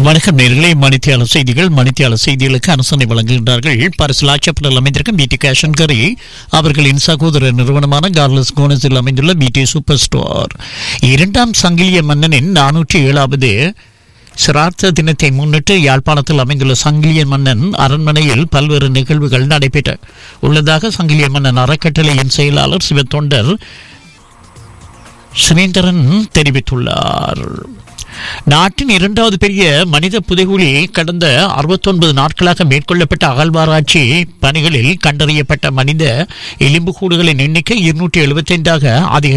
வணக்கம் நேர்களே மணித்தியாளர் செய்திகள் மணித்தியாளர் செய்திகளுக்கு அனுசரணை வழங்குகின்றார்கள் பரிசு லாட்சப்படல் அமைந்திருக்கும் பிடி கேஷன் கரி அவர்களின் சகோதர நிறுவனமான கார்லஸ் கோனஸில் அமைந்துள்ள பிடி சூப்பர் ஸ்டோர் இரண்டாம் சங்கிலிய மன்னனின் நானூற்றி ஏழாவது சிரார்த்த தினத்தை முன்னிட்டு யாழ்ப்பாணத்தில் அமைந்துள்ள சங்கிலிய மன்னன் அரண்மனையில் பல்வேறு நிகழ்வுகள் நடைபெற்ற உள்ளதாக சங்கிலிய மன்னன் அறக்கட்டளையின் செயலாளர் சிவத்தொண்டர் சுரேந்திரன் தெரிவித்துள்ளார் நாட்டின் இரண்டாவது பெரிய மனித புதைகுழி கடந்த அறுபத்தொன்பது நாட்களாக மேற்கொள்ளப்பட்ட அகழ்வாராய்ச்சி பணிகளில் கண்டறியப்பட்ட மனித எலும்புக்கூடுகளின் எண்ணிக்கை இருநூற்றி எழுபத்தைந்தாக அதிக